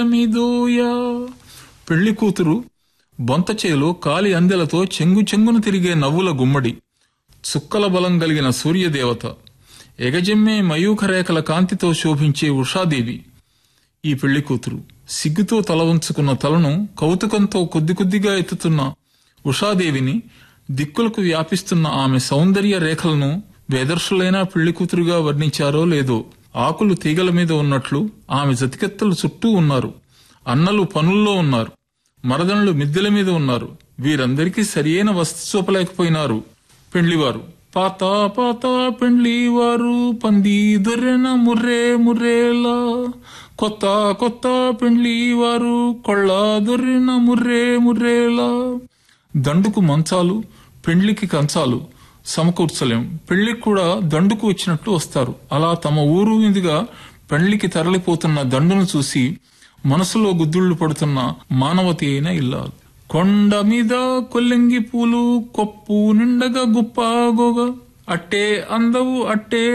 మీదోయా పెళ్లి కూతురు బొంతచేలో కాలి అందెలతో చెంగు చెంగున తిరిగే నవ్వుల గుమ్మడి చుక్కల బలం కలిగిన సూర్యదేవత ఎగజెమ్మే మయూఖ రేఖల కాంతితో శోభించే ఉషాదేవి ఈ పెళ్లి కూతురు సిగ్గుతో తల ఉంచుకున్న తలను కౌతుకంతో కొద్ది కొద్దిగా ఎత్తుతున్న ఉషాదేవిని దిక్కులకు వ్యాపిస్తున్న ఆమె సౌందర్య రేఖలను వేదర్శులైన పెళ్లి కూతురుగా వర్ణించారో లేదో ఆకులు తీగల మీద ఉన్నట్లు ఆమె జతికెత్తలు చుట్టూ ఉన్నారు అన్నలు పనుల్లో ఉన్నారు మరదనులు మిద్దెల మీద ఉన్నారు వీరందరికీ సరియైన వస్తు చూపలేకపోయినారు పెండ్లివారు పాత పాత పెండ్లివారు పంది దొర్రెన ముర్రే ముర్రేలా కొత్త కొత్త పెండ్లివారు కొళ్ళ దొర్రెన ముర్రే ముర్రేలా దండుకు మంచాలు పెండ్లికి కంచాలు సమకూర్చలేం పెళ్లికి కూడా దండుకు వచ్చినట్లు వస్తారు అలా తమ ఊరు మీదుగా పెళ్లికి తరలిపోతున్న దండును చూసి మనసులో గుద్దుళ్లు పడుతున్న మానవతి అయిన ఇల్లాలు కొండ మీద కొల్లింగి పూలు కొప్పు నిండగా గుప్పాగోగా అట్టే అందవు అట్టే